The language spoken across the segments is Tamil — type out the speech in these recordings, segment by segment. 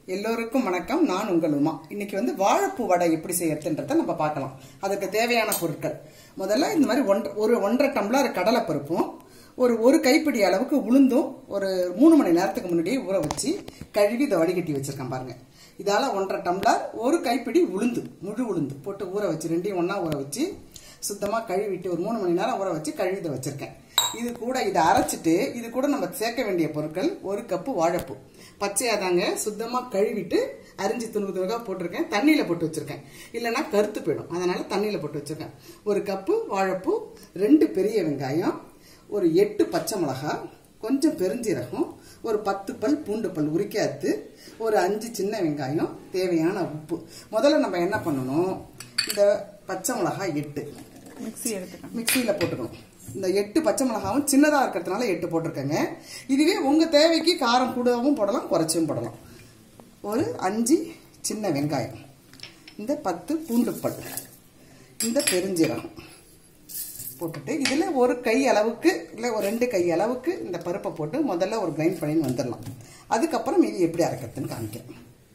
எல்லோருக்கும் வணக்கம் நான் உங்கள் உமா இன்னைக்கு வந்து வாழைப்பூ வடை எப்படி செய்யறதுன்றத நம்ம பார்க்கலாம் அதுக்கு தேவையான பொருட்கள் முதல்ல இந்த மாதிரி ஒன்ற ஒரு ஒன்றரை டம்ளர் கடலைப்பருப்பும் ஒரு ஒரு கைப்பிடி அளவுக்கு உளுந்தும் ஒரு மூணு மணி நேரத்துக்கு முன்னாடியே ஊற வச்சு கழுவி இதை வடிகட்டி வச்சிருக்கேன் பாருங்க இதால ஒன்றரை டம்ளர் ஒரு கைப்பிடி உளுந்து முழு உளுந்து போட்டு ஊற வச்சு ரெண்டையும் ஒண்ணா ஊற வச்சு சுத்தமாக கழுவிட்டு ஒரு மூணு மணி நேரம் ஊற வச்சு கழுவி இதை வச்சிருக்கேன் இது கூட இதை அரைச்சிட்டு இது கூட நம்ம சேர்க்க வேண்டிய பொருட்கள் ஒரு கப்பு வாழைப்பூ பச்சையாக தாங்க சுத்தமாக கழுவிட்டு அரிஞ்சு துணுக்கு துணுக்காக போட்டிருக்கேன் தண்ணியில் போட்டு வச்சிருக்கேன் இல்லைன்னா கருத்து போயிடும் அதனால தண்ணியில் போட்டு வச்சிருக்கேன் ஒரு கப்பு வாழைப்பூ ரெண்டு பெரிய வெங்காயம் ஒரு எட்டு பச்சை மிளகாய் கொஞ்சம் பெருஞ்சீரகம் ஒரு பத்து பல் பூண்டு பல் உரிக்காத்து ஒரு அஞ்சு சின்ன வெங்காயம் தேவையான உப்பு முதல்ல நம்ம என்ன பண்ணணும் இந்த பச்சை மிளகாய் எட்டு மிக்ஸி எடுத்துக்கணும் மிக்சியில் போட்டுக்கணும் இந்த எட்டு பச்சை மிளகாவும் சின்னதாக இருக்கிறதுனால எட்டு போட்டிருக்கேங்க இதுவே உங்கள் தேவைக்கு காரம் கூடவும் போடலாம் குறைச்சும் போடலாம் ஒரு அஞ்சு சின்ன வெங்காயம் இந்த பத்து பூண்டு பல் இந்த பெருஞ்சீரகம் போட்டுட்டு இதில் ஒரு கை அளவுக்கு இல்லை ஒரு ரெண்டு கை அளவுக்கு இந்த பருப்பை போட்டு முதல்ல ஒரு கிரைண்ட் பண்ணி வந்துடலாம் அதுக்கப்புறம் இது எப்படி அரைக்கிறதுன்னு காமிக்கிறேன்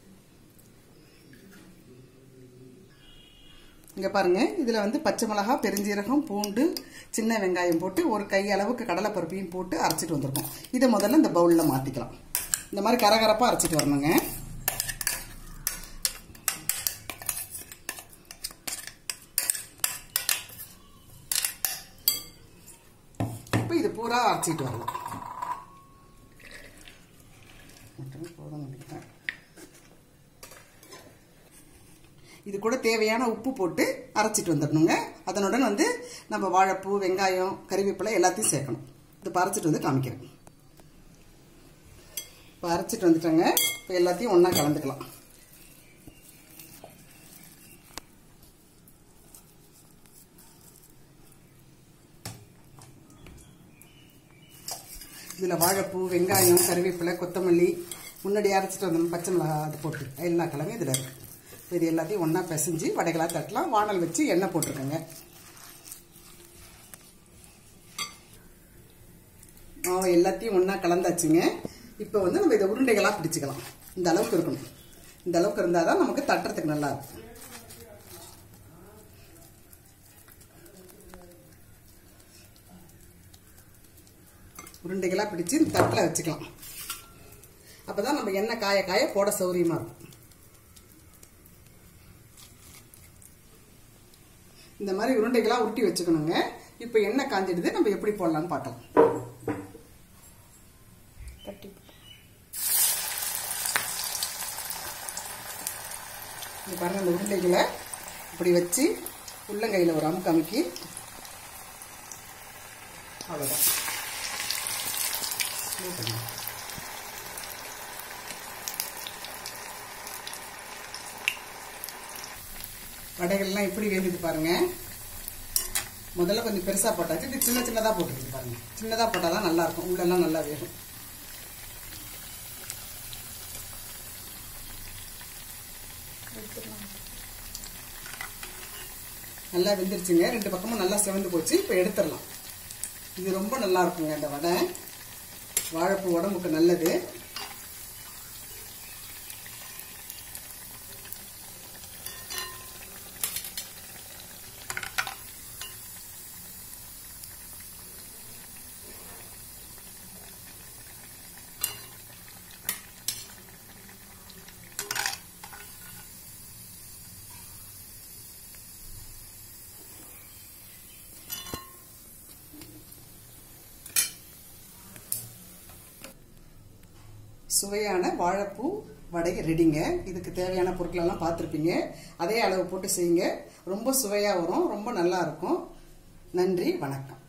இங்கே பாருங்க இதில் வந்து பச்சை மிளகா பெருஞ்சீரகம் பூண்டு சின்ன வெங்காயம் போட்டு ஒரு கை அளவுக்கு கடலைப்பருப்பையும் போட்டு அரைச்சிட்டு வந்திருக்கோம் இதை முதல்ல இந்த பவுலில் மாற்றிக்கலாம் இந்த மாதிரி கரகரப்பாக அரைச்சிட்டு வரணுங்க இப்போ இது பூரா அரைச்சிட்டு வரலாம் போதும் நினைக்கிறேன் இது கூட தேவையான உப்பு போட்டு அரைச்சிட்டு வந்துடணுங்க அதனுடன் வந்து நம்ம வாழைப்பூ வெங்காயம் கறிவேப்பிலை எல்லாத்தையும் சேர்க்கணும் இது இப்போ அரைச்சிட்டு வந்து காமிக்கிறேன் இப்போ அரைச்சிட்டு வந்துட்டேங்க இப்போ எல்லாத்தையும் ஒன்றா கலந்துக்கலாம் இதில் வாழைப்பூ வெங்காயம் கறிவேப்பிலை கொத்தமல்லி முன்னாடி அரைச்சிட்டு வந்தோம் பச்சை மிளகாய் அது போட்டு எல்லா கிழமையும் இதில் இருக்குது இது எல்லாத்தையும் ஒன்றா பிசைஞ்சு வடைகளாக தட்டலாம் வானல் வச்சு எண்ணெய் போட்டிருக்கேங்க மாவு எல்லாத்தையும் ஒன்றா கலந்தாச்சுங்க இப்போ வந்து நம்ம இதை உருண்டைகளாக பிடிச்சிக்கலாம் இந்த அளவுக்கு இருக்கணும் இந்த அளவுக்கு இருந்தால் தான் நமக்கு தட்டுறதுக்கு நல்லா இருக்கும் உருண்டைகளாக பிடிச்சி இந்த தட்டில் வச்சுக்கலாம் அப்போ தான் நம்ம எண்ணெய் காய காய போட சௌரியமாக இருக்கும் இந்த மாதிரி உருண்டைகளாக உருட்டி வச்சுக்கணுங்க இப்போ எண்ணெய் காஞ்சிடுது நம்ம எப்படி போடலாம்னு பார்க்கலாம் தட்டி இது பாருங்க அந்த உருண்டைகளை இப்படி வச்சு உள்ளங்கையில் ஒரு அமுக்கு அமுக்கி அவ்வளோதான் வடைகள்லாம் எப்படி வேகுது பாருங்க முதல்ல கொஞ்சம் பெருசாக போட்டாச்சு இது சின்ன சின்னதாக போட்டுருக்கு பாருங்க சின்னதாக போட்டால் தான் நல்லா இருக்கும் உள்ளெல்லாம் நல்லா வேகும் நல்லா வெந்துருச்சுங்க ரெண்டு பக்கமும் நல்லா சிவந்து போச்சு இப்போ எடுத்துடலாம் இது ரொம்ப நல்லா இருக்குங்க இந்த வடை வாழைப்பூ உடம்புக்கு நல்லது சுவையான வாழைப்பூ வடை ரெடிங்க இதுக்கு தேவையான பொருட்களெல்லாம் பார்த்துருப்பீங்க அதே அளவு போட்டு செய்யுங்க ரொம்ப சுவையாக வரும் ரொம்ப நல்லா இருக்கும் நன்றி வணக்கம்